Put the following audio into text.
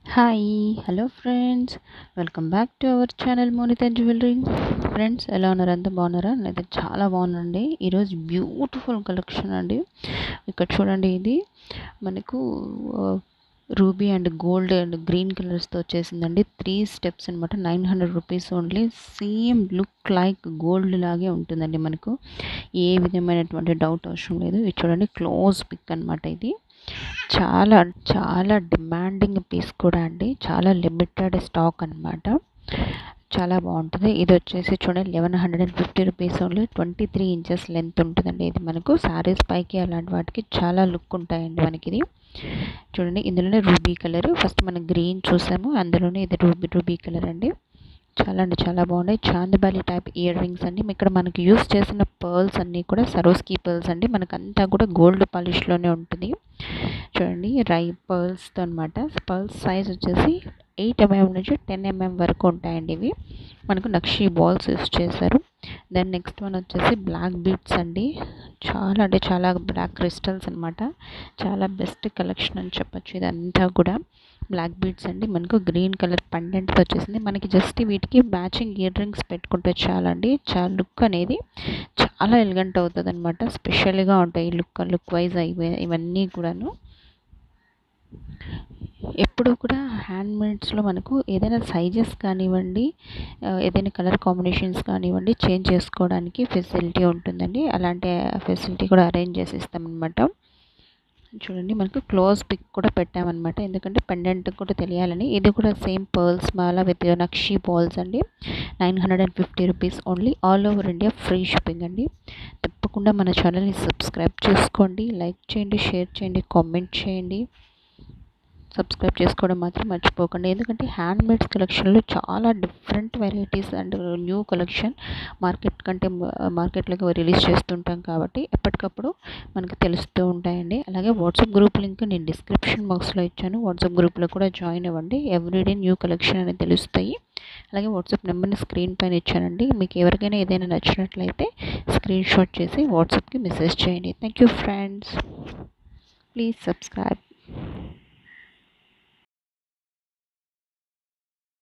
hi hello friends welcome back to our channel Monitha jewellery friends ఎలా ఉన్నారు అంతా బాగున్నారా నేనైతే చాలా బాగున్నానండి ఈరోజు బ్యూటిఫుల్ కలెక్షన్ అండి ఇక్కడ చూడండి ఇది మనకు ruby and gold and green కలర్స్తో వచ్చేసిందండి త్రీ స్టెప్స్ అనమాట nine hundred rupees only same look like gold లాగే ఉంటుందండి మనకు ఏ విధమైనటువంటి డౌట్ అవసరం లేదు ఇది చూడండి క్లోజ్ పిక్ అనమాట ఇది చాలా చాలా డిమాండింగ్ పీస్ కూడా అండి చాలా లిమిటెడ్ స్టాక్ అనమాట చాలా బాగుంటుంది ఇది వచ్చేసి చూడండి eleven hundred and fifty rupees only twenty three inches length ఉంటుందండి ఇది మనకు శారీస్ పైకి అలాంటి వాటికి చాలా లుక్ ఉంటాయండి మనకి ఇది చూడండి ఇందులోనే రూబీ కలర్ ఫస్ట్ మనం గ్రీన్ చూసాము అందులోనే ఇది రూబీ రూబీ కలర్ అండి చాలా అంటే చాలా బాగున్నాయి చాందబాలి టైప్ ఇయర్ రింగ్స్ అండి ఇక్కడ మనకి యూస్ చేసిన పర్ల్స్ అన్నీ కూడా సరోస్కీ పర్ల్స్ అండి మనకంతా కూడా గోల్డ్ పాలిష్లోనే ఉంటుంది చూడండి రై పర్ల్స్తో అనమాట పర్ల్స్ సైజ్ వచ్చేసి ఎయిట్ ఎంఎం నుంచి టెన్ ఎంఎం వరకు ఉంటాయండి ఇవి మనకు నక్షి బాల్స్ యూస్ చేశారు దెన్ నెక్స్ట్ వన్ వచ్చేసి బ్లాక్ బీట్స్ అండి చాలా అంటే చాలా బ్లాక్ క్రిస్టల్స్ అనమాట చాలా బెస్ట్ కలెక్షన్ అని చెప్పొచ్చు ఇదంతా కూడా బ్లాక్ బీడ్స్ అండి మనకు గ్రీన్ కలర్ పండెంట్తో వచ్చేసింది మనకి జస్ట్ వీటికి మ్యాచింగ్ ఇయర్ రింగ్స్ పెట్టుకుంటే చాలండి చాలా లుక్ అనేది చాలా ఎలిగెంట్ అవుతుంది అనమాట స్పెషల్గా ఉంటాయి లుక్ లుక్ వైజ్ అవి ఇవన్నీ కూడాను ఎప్పుడు కూడా హ్యాండ్ మేడ్స్లో మనకు ఏదైనా సైజెస్ కానివ్వండి ఏదైనా కలర్ కాంబినేషన్స్ కానివ్వండి చేంజ్ చేసుకోవడానికి ఫెసిలిటీ ఉంటుందండి అలాంటి ఫెసిలిటీ కూడా అరేంజ్ చేసి ఇస్తామన్నమాట చూడండి మనకు క్లోజ్ పిక్ కూడా పెట్టామన్నమాట ఎందుకంటే పెండెంట్ కూడా తెలియాలని ఇది కూడా సేమ్ పర్ల్స్ మాల విత్ నక్షి బాల్స్ అండి nine hundred and fifty rupees only all over India free shipping అండి తప్పకుండా మన ఛానల్ని సబ్స్క్రైబ్ చేసుకోండి లైక్ చేయండి షేర్ చేయండి కామెంట్ చేయండి సబ్స్క్రైబ్ చేసుకోవడం మాత్రం మర్చిపోకండి ఎందుకంటే హ్యాండ్ మేడ్స్ కలెక్షన్లో చాలా different varieties and new collection market కంటే మార్కెట్లోకి రిలీజ్ చేస్తుంటాం కాబట్టి ఎప్పటికప్పుడు మనకి తెలుస్తూ ఉంటాయండి అలాగే వాట్సాప్ గ్రూప్ లింక్ నేను డిస్క్రిప్షన్ బాక్స్లో ఇచ్చాను వాట్సాప్ గ్రూప్లో కూడా జాయిన్ అవ్వండి ఎవ్రీడే న్యూ కలెక్షన్ అనేది తెలుస్తాయి అలాగే వాట్సాప్ నెంబర్ని స్క్రీన్ పైన ఇచ్చానండి మీకు ఎవరికైనా ఏదైనా నచ్చినట్లయితే స్క్రీన్ షాట్ చేసి వాట్సాప్కి మెసేజ్ చేయండి thank you friends please subscribe